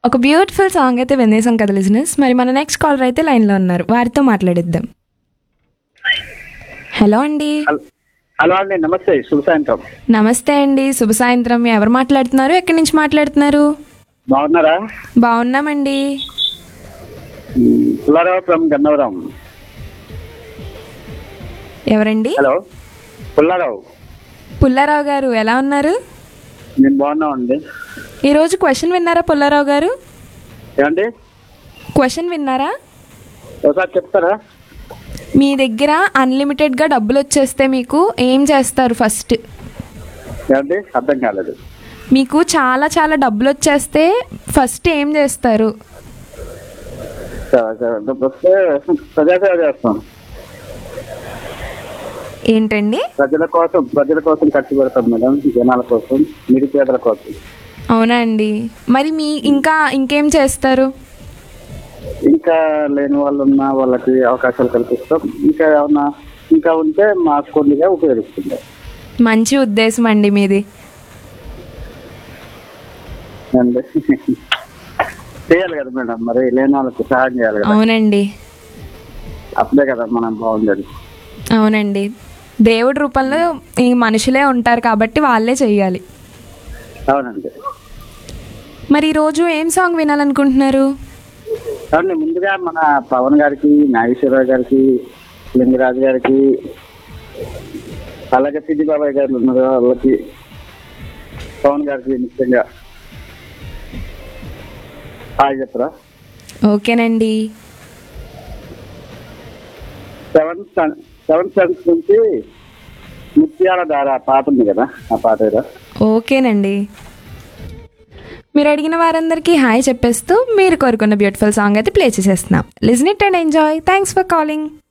ఒక beautiful song అయితే వినేసాం కదా లిజినెస్ మరి మన నెక్స్ట్ కాలర్ అయితే లైన్లో ఉన్నారు వారితో మాట్లాడిద్దాం హలో అండి హల్- హలో అండి నమస్తే శుభ సాయంత్రం నమస్తే అండి శుభ సాయంత్రం ఎవరు మాట్లాడుతున్నారు ఎక్కడి నుంచి మాట్లాడుతున్నారు బాగున్నారా బాగున్నామండి పుల్లారావు ఫ్రమ్ గన్నవరం ఎవరండి హలో పుల్లారావు పుల్లారావు గారు ఎలా ఉన్నారు నేను బాగున్నామండి ఈరోజు క్వశ్చన్ విన్నారా పుల్లారావు గారు ఏమండి క్వశ్చన్ విన్నారా ఒకసారి చెప్తారా మీ దగ్గర అన్లిమిటెడ్గా డబ్బులు వచ్చేస్తే మీకు ఏం చేస్తారు ఫస్ట్ ఏమండి అర్థం కాలేదు మీకు చాలా చాలా డబ్బులు వచ్చేస్తే ఫస్ట్ ఏం చేస్తారు సరే, సరే. వస్తే ప్రజాసేవ చేస్తాం ఏంటండి ప్రజల కోసం ప్రజల కోసం ఖర్చు పెడతాం మేడం జనాల కోసం నిరుపేదల కోసం అవునా అండి మరి మీ ఇంకా ఇంకేం చేస్తారు ఇంకా లేని వాళ్ళు ఉన్న వాళ్ళకి అవకాశాలు కల్పిస్తాం ఇంకా ఏమన్నా ఇంకా ఉంటే మా కొన్నిగా ఉపయోగిస్తుంటాం మంచి ఉద్దేశం అండి మీది అండి చేయాలి కదా మేడం మరి లేని వాళ్ళకి సహాయం చేయాలి కదా అవునండి అప్పుడే కదా మనం బాగుండేది అవునండి దేవుడి రూపంలో ఈ మనుషులే ఉంటారు కాబట్టి వాళ్ళే చెయ్యాలి అవునండి మరి ఈరోజు ఏం సాంగ్ వినాలనుకుంటున్నారు అవునండి ముందుగా మన పవన్ గారికి నాగేశ్వరరావు గారికి లింగరాజు గారికి అలాగే సిద్ధి బాబాయ్ గారు ఉన్నారు వాళ్ళకి పవన్ గారికి ముఖ్యంగా హాయ్ చెప్పరా ఓకేనండి సెవెన్ సన్ సెవెన్ సన్స్ నుంచి ముత్యాల దార పాట ఉంది కదా ఆ పాట ఏదో ఓకేనండి మీరు అడిగిన వారందరికీ హాయ్ చెప్పేస్తూ మీరు కోరుకున్న బ్యూటిఫుల్ సాంగ్ అయితే ప్లే చేసేస్తున్నాం listen it and enjoy thanks for calling